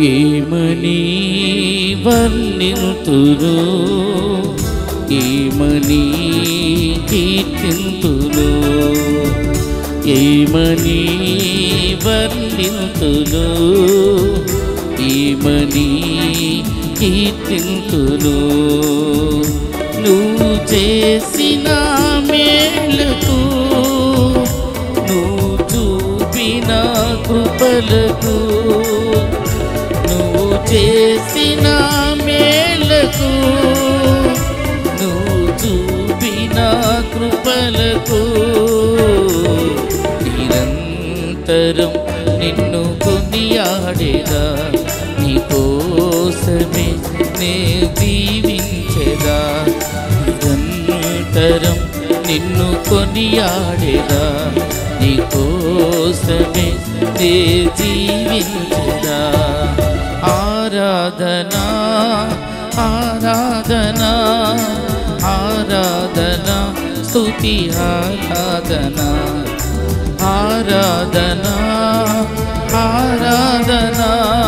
ఏమని వర్ణింతురు ఏమని కీర్తింతురు ఏమని వర్ణింతురు ఏమని కీర్తింతురు నువ్వు చేసిన మేలకు నువ్వు చూపిన కృపలకు నువ్వు చేసిన మేలకు నువ్వు చూపిన కృపలకు నిరంతరం నిన్ను కొనియాడేదా నీ కోసమే నే దీవించేదా నిరంతరం నిన్ను కొనియాడేదా నీ కోసమే నే జీవించదా ఆరాధనా ఆరాధనా ఆరాధనా స్తుతి ఆరాధనా ఆరాధనా ఆరాధనా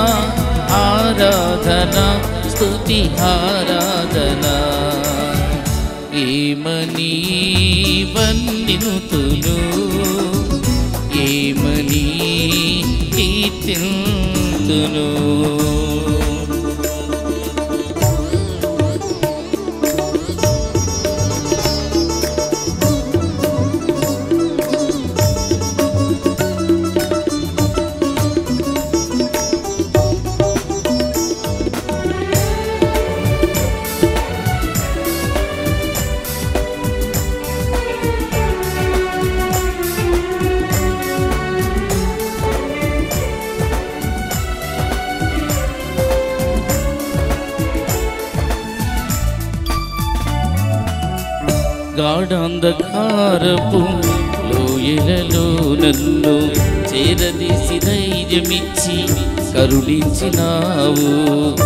ఆరాధనా స్తుతి ఆరాధనా ఏమని వందినుతులు ఏమని కీర్తింతులు గాఢాంధకారపు లోయలలో నన్ను చేరదీసి ధైర్యమిచ్చి కరుణించినావు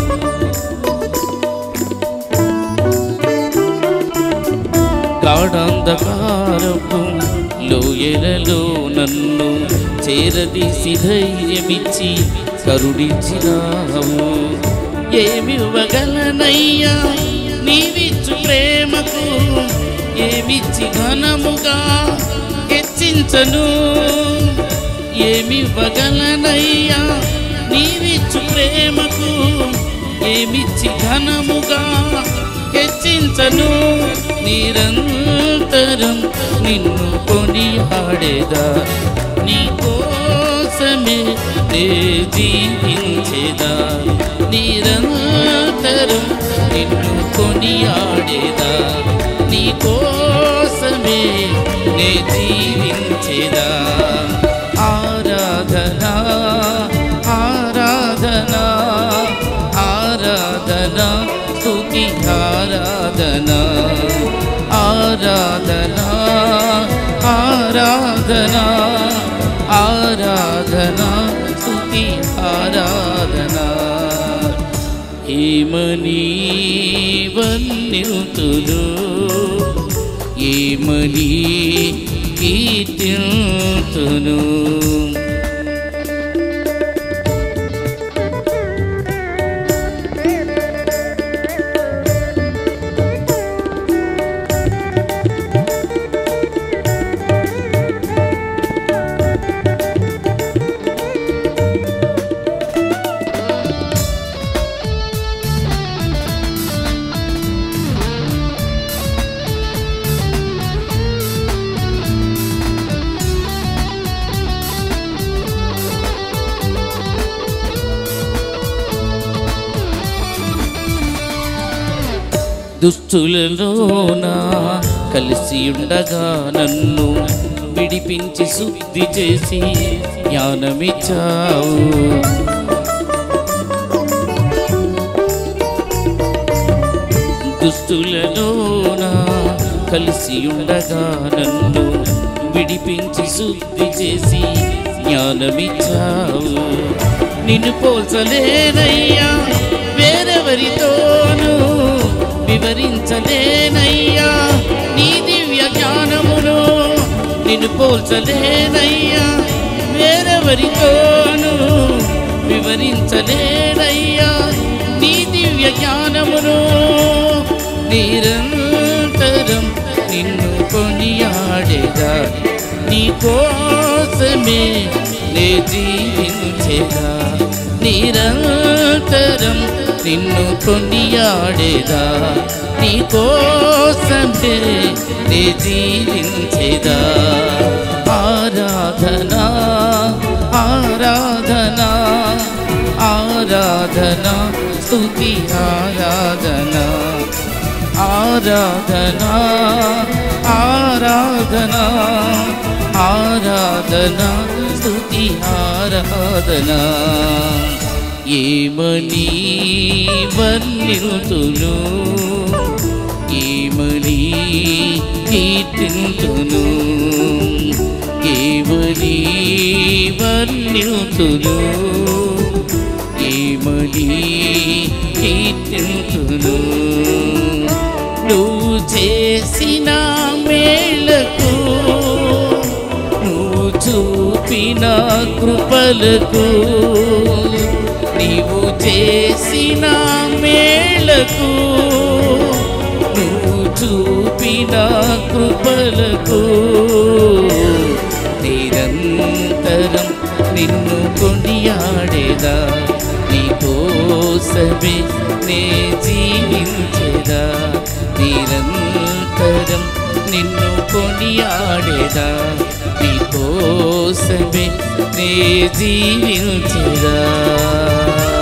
గాఢాంధకారపు లోయలలో నన్ను చేరదీసి ధైర్యమిచ్చి కరుణించినావు ఏమి ఇవ్వగలనయ్యా నీవిచ్చు ప్రేమకు ఏమిచ్చి ఘనముగా హెచ్చించను ఏమి ఇవ్వగలనయ్యా నీవిచ్చు ప్రేమకు ఏమిచ్చి ఘనముగా హెచ్చించను నిరంతరం నిన్ను కొనియాడేదా నీ కోసమే నే జీవించేదా నిరంతరం నిన్ను కొనియాడేదా నీ కోసమే నే జీవించేదా ఆరాధనా ఆరాధనా ఆరాధనా స్తుతి ఆరాధనా ఆరాధనా ఆరాధనా ఆరాధనా స్తుతి ఆరాధనా ఏమని వన్యుతులు ఏమని కీర్తింతును దుస్తులలోన కలిసి ఉండగా నన్ను విడిపించి శుద్ధి చేసి జ్ఞానమిచ్చావు దుస్తులలోన కలిసి ఉండగా నన్ను విడిపించి శుద్ధి చేసి జ్ఞానమిచ్చావు నిన్ను పోల్చలేనయ్యా వేరెవరితోనూ వివరించలేనయ్యా నీ దివ్య జ్ఞానమును నిన్ను పోల్చలేనయ్యా వేరెవరితోనూ వివరి భరించలేడయ్యా నీ దివ్య జ్ఞానమును నిరంతరం నిన్ను కొనియాడేదా నీ కోసమే నే జీవించేదా నిరంతరం నిన్ను కొనియాడేదా నీ కోసమే నే జీవించేదా ఆరాధనా ఆరాధనా ఆరాధనా స్తుతి ఆరాధనా ఆరాధనా ఆరాధనా ఆరాధనా స్తుతి ఆరాధనా ఏమని వర్ణితులు ఏమని కీర్తింతును ఏమని వర్ణితులు ఏమని కీర్తింతును నువ్వు చేసిన మేలకు నువ్వు చూపిన కృపలకు నీవు చేసిన మేలకు నువ్వు చూపిన కృపలకు నిరంతరం నిన్ను కొనియాడేదా నీ కోసమే నే జీవించేదా నిరంతరం నిన్ను కొనియాడేదా నీ కోసమే నే జీవించేదా